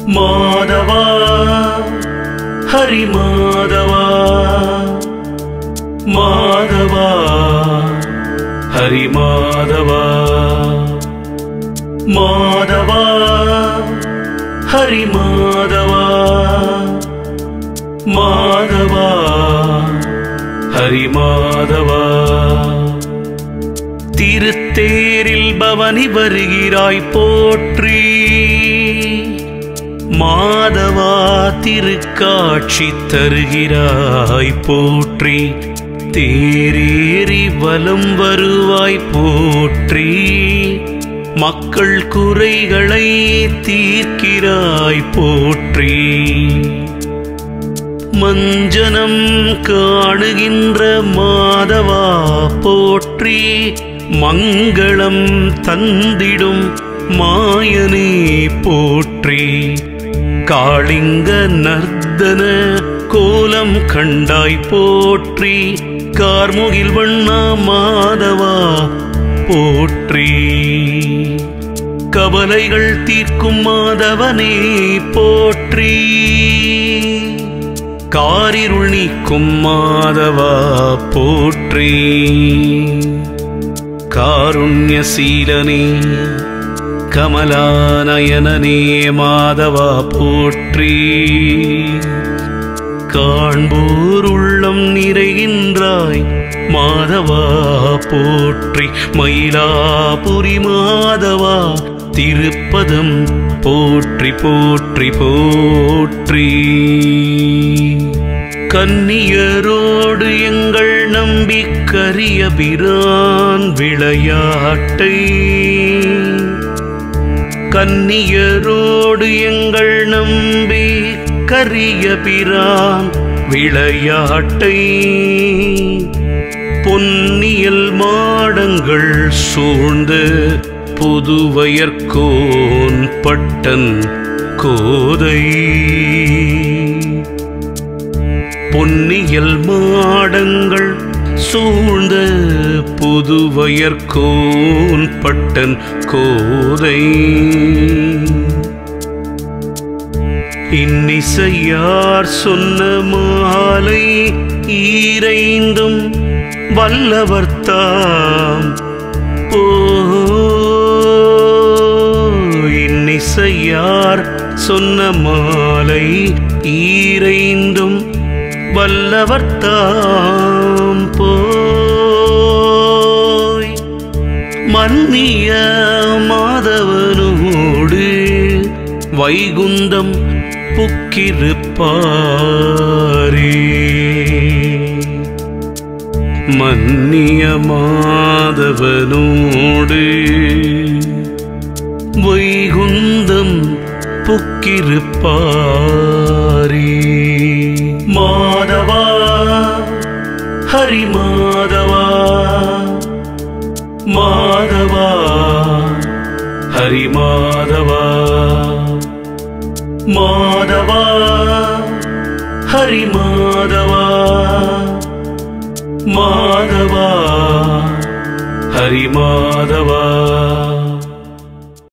மாதவா ஹரி மாதவா மாதவா ஹரி மாதவா மாதவா ஹரி மாதவா மாதவா ஹரி மாதவா திருத்தேரில் பவனி வருகிறாய் போற்றி மாதவா திருக்காட்சி தருகிறாய் போற்றி தேரேறி வலம் வருவாய் போற்றி மக்கள் குறைகளை தீர்க்கிறாய் போற்றி மஞ்சனம் காணுகின்ற மாதவா போற்றி மங்களம் தந்திடும் மாயனே போற்றி காளிங்க நர்தன கோலம் கண்டாய் போற்றி கார்முகில் வண்ணா மாதவா போற்றி கவலைகள் தீர்க்கும் மாதவனே போற்றி காரிருள் நீக்கும் மாதவா போற்றி காருண்யசீலனே கமலானயனனே மாதவா போற்றி காண்போர் உள்ளம் நிறைகின்றாய் மாதவா போற்றி மயிலாபுரி மாதவா திருப்பதம் போற்றி போற்றி போற்றி கன்னியரோடு எங்கள் நம்பிக்கரிய பிரான் விளையாட்டை கன்னியரோடு எங்கள் நம்பி கரிய பிரான் விளையாட்டை பொன்னியல் மாடங்கள் சூழ்ந்து புதுவயர்கோன் பட்டன் கோதை பொன்னியல் மாடங்கள் சூழ்ந்த புதுவயர்கோன் பட்டன் கோதை இன்னிசையார் சொன்ன மாலை ஈரைந்தும் வல்லவர்தாம் ஓ இன்னிசையார் சொன்ன மாலை ஈரைந்தும் வல்லவர்தாம் போய் மன்னிய மாதவனோடு வைகுந்தம் புக்கிருப்பாரே மன்னிய மாதவனோடு வைகுந்தம் புக்கிருப்பாரே மாதவா ஹரி மாதவா மாதவா ஹரி மாதவா மாதவா ஹரி மாதவா மாதவா ஹரி மாதவா